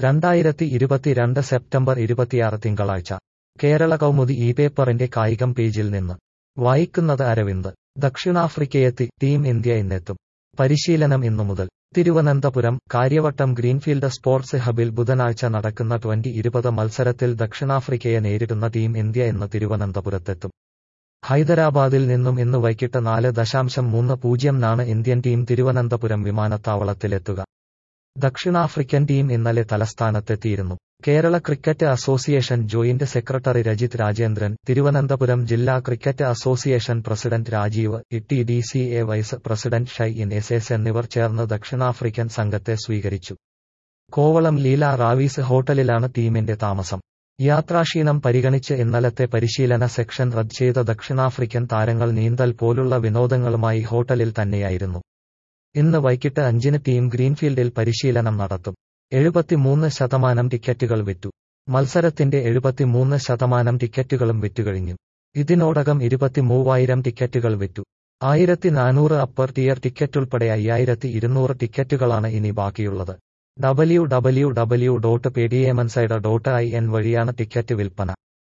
രണ്ടായിരത്തി ഇരുപത്തിരണ്ട് സെപ്റ്റംബർ ഇരുപത്തിയാറ് തിങ്കളാഴ്ച കേരള കൗമുദി ഈ പേപ്പറിന്റെ കായികം പേജിൽ നിന്ന് വായിക്കുന്നത് അരവിന്ദ് ദക്ഷിണാഫ്രിക്കയെത്തി ടീം ഇന്ത്യ ഇന്നെത്തും പരിശീലനം ഇന്നു മുതൽ തിരുവനന്തപുരം കാര്യവട്ടം ഗ്രീൻഫീൽഡ് സ്പോർട്സ് ഹബിൽ ബുധനാഴ്ച നടക്കുന്ന ട്വന്റി ഇരുപത് മത്സരത്തിൽ ദക്ഷിണാഫ്രിക്കയെ നേരിടുന്ന ടീം ഇന്ത്യ ഇന്ന് തിരുവനന്തപുരത്തെത്തും ഹൈദരാബാദിൽ നിന്നും ഇന്ന് വൈകിട്ട് നാല് ദശാംശം മൂന്ന് പൂജ്യംനാണ് ഇന്ത്യൻ ടീം തിരുവനന്തപുരം വിമാനത്താവളത്തിലെത്തുക ദക്ഷിണാഫ്രിക്കൻ ടീം ഇന്നലെ തലസ്ഥാനത്തെത്തിയിരുന്നു Kerala cricket association joint secretary Rajith Rajendran Thiruvananthapuram ജില്ലാ cricket association president Rajeev Itty D C A vice president ഷൈ ഇൻ എസ് എസ് എന്നിവർ ചേർന്ന് ദക്ഷിണാഫ്രിക്കൻ സംഘത്തെ സ്വീകരിച്ചു കോവളം ലീല റാവീസ് ഹോട്ടലിലാണ് ടീമിന്റെ താമസം യാത്രാക്ഷീണം പരിഗണിച്ച് ഇന്നലത്തെ പരിശീലന സെക്ഷൻ റദ്ദ് ചെയ്ത ദക്ഷിണാഫ്രിക്കൻ താരങ്ങൾ നീന്തൽ പോലുള്ള വിനോദങ്ങളുമായി ഹോട്ടലിൽ തന്നെയായിരുന്നു ഇന്ന് വൈകിട്ട് അഞ്ചിന് ടീം ഗ്രീൻഫീൽഡിൽ പരിശീലനം നടത്തും എഴുപത്തിമൂന്ന് ശതമാനം ടിക്കറ്റുകൾ വിറ്റു മത്സരത്തിന്റെ എഴുപത്തിമൂന്ന് ശതമാനം ടിക്കറ്റുകളും വിറ്റുകഴിഞ്ഞു ഇതിനോടകം ഇരുപത്തിമൂവായിരം ടിക്കറ്റുകൾ വിറ്റു ആയിരത്തി നാനൂറ് അപ്പർ ടിയർ ടിക്കറ്റുൾപ്പെടെ അയ്യായിരത്തി ഇരുന്നൂറ് ടിക്കറ്റുകളാണ് ഇനി ബാക്കിയുള്ളത് W W W dot Paytm insider dot I N വഴിയാണ് ടിക്കറ്റ് വിൽപ്പന